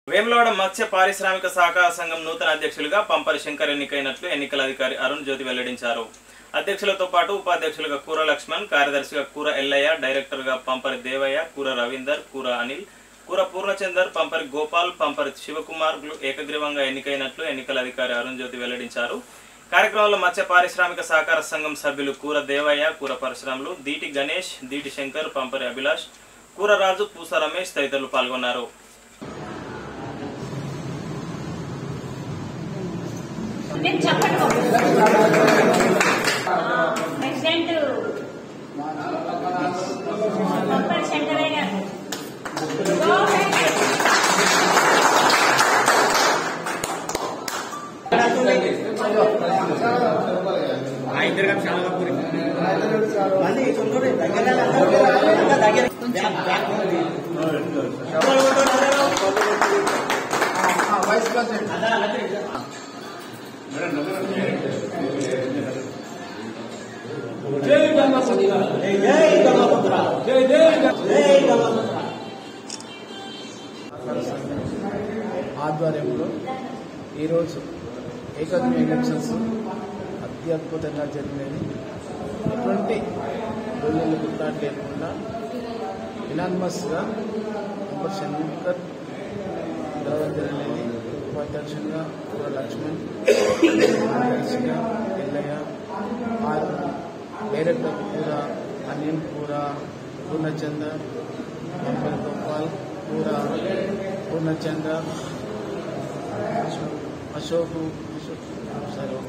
వేములవాడ మత్స్య పారిశ్రామిక సహకార సంఘం నూతన అధ్యక్షులుగా పంపరి శంకర్ ఎన్నికైనట్లు ఎన్నికల అధికారి అరుణ్ జ్యోతి వెల్లడించారు అధ్యక్షులతో పాటు ఉపాధ్యక్షులుగా కూర లక్ష్మణ్ కార్యదర్శిగా కూర ఎల్లయ్య డైరెక్టర్గా పంపరి దేవయ్య కూర రవీందర్ కూర అనిల్ కూర పూర్ణచందర్ పంపరి గోపాల్ పంపరి శివకుమార్లు ఏకగ్రీవంగా ఎన్నికైనట్లు ఎన్నికల అధికారి అరుణ్ జ్యోతి వెల్లడించారు కార్యక్రమంలో మత్స్య పారిశ్రామిక సహకార సంఘం సభ్యులు కూర దేవయ్య కూర పరశురాములు దీటి గణేష్ దీటి శంకర్ పంపరి అభిలాష్ కూర రాజు పూస రమేష్ తదితరులు పాల్గొన్నారు నేను చెప్పండి ప్రెసిడెంట్ పంపల్ శంకరయ్య గారు Go ahead. ఆధ్వర్యంలో ఈరోజు ఏకగ్ని ఎలక్షన్స్ అత్యద్భుతంగా జరిగినది ఎటువంటి గొల్లలు గుర్తాటు లేకుండా ఇనాన్మస్గా నంబర్ శంకర్ గౌరవం అనేది ఉపాధ్యక్షులుగా కూర లక్ష్మణ్ కార్యదర్శిగా ఎల్లయ్య ఆరు డైరెక్టర్ కూర అనిల్ కూర పూర్ణచందర్ వెంకట గోపాల్ కూర పూర్ణచందర్ అశోక్ సరే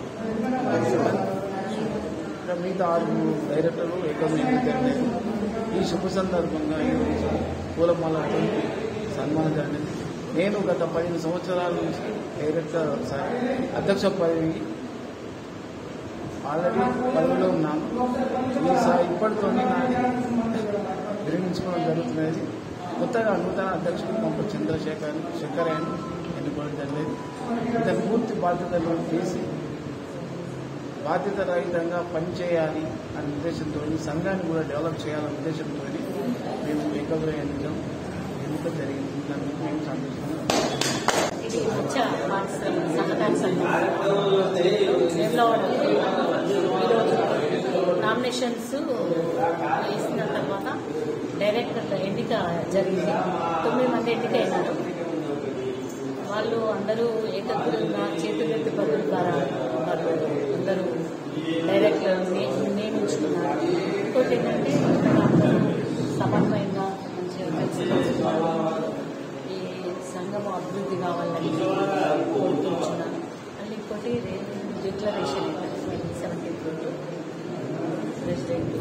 ఇంకా మిగతా ఆరుగురు డైరెక్టర్లు ఏకమైన జరిగినది ఈ శుభ సందర్భంగా ఈరోజు పూలమాలతో సన్మానం జరిగింది నేను గత పదిహేను సంవత్సరాల నుంచి డైరెక్టర్ సారీ అధ్యక్ష పదవి ఆల్రెడీ పదవిలో ఉన్నాను ఈసారి ఇప్పటితోనే నాది విరమించుకోవడం జరుగుతున్నది కొత్తగా నూతన అధ్యక్షుడు పంప చంద్రశేఖర్ శంకరయ్యను ఎన్నుకోవడం జరిగింది ఇతను పూర్తి బాధ్యతలు తీసి బాధ్యత రహితంగా పనిచేయాలి అనే ఉద్దేశంతో సంఘాన్ని కూడా డెవలప్ చేయాలనే ఉద్దేశంతో మేము ఏకగ్ర ఎన్నికం ఎన్నిక జరిగింది దానికి మేము సంతోషంగా ఇది మత్స్య పారిశ్రామిక సహకార సంఘం వేములవాడ ఈరోజు నామినేషన్స్ వేసిన తర్వాత డైరెక్టర్ ఎన్నిక జరిగింది తొమ్మిది మంది ఎన్నికైనారు వాళ్ళు అందరూ ఏకగ్రంగా చేతులెత్తి పద్ధతి ద్వారా వాళ్ళు అందరూ డైరెక్టర్ నియమించుకున్నారు ఇంకోటి ఏంటంటే ఇక్కడ అందరూ సమన్వయంగా మంచిగా కలిసి ఈ సంఘం అభివృద్ధి కావాలని కోరుకుంటున్నాను మళ్ళీ ఇంకోటి declaration seventy president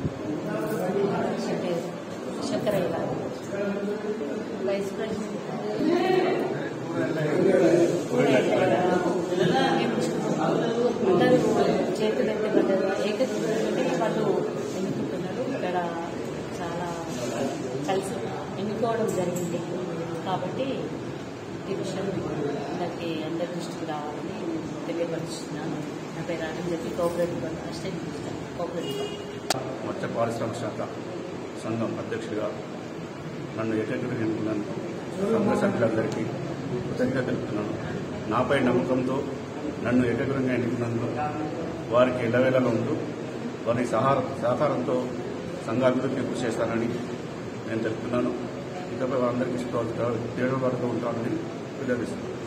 Shankar Shankaraiah garu vice president అందరూ చేతులెత్తి పడ్డారు ఏకగ్రీవంగా వాళ్ళు ఎన్నుకుంటున్నారు ఇక్కడ చాలా కలిసి ఎన్నుకోవడం జరిగింది కాబట్టి ఈ విషయం అందరికీ అందరి దృష్టికి రావాలని తెలియపరుస్తున్నాను నా పేరు ఆనంద్ చెప్పి కోఆపరేటివ్ అసిస్టెంట్ మినిస్టర్ కోఆపరేటివ్ మత్స్య పారిశ్రామిక శాఖ సంఘం అధ్యక్షుడిగా నన్ను ఏకగ్రహం ఎన్నుకున్నందుకు సంఘ సభ్యులందరికీ కృతజ్ఞత తెలుపుతున్నాను నాపై నమ్మకంతో నన్ను ఏకగ్రంగా ఎన్నుకున్నందుకు వారికి ఎల్లవేళలో ఉంటూ వారి సహార సహకారంతో సంఘాభివృద్ధి కృషి చేస్తానని నేను తెలుపుతున్నాను ఇకపై వారందరికీ ఇష్టపడుతూ ఉంటానని విన్నవిస్తున్నాను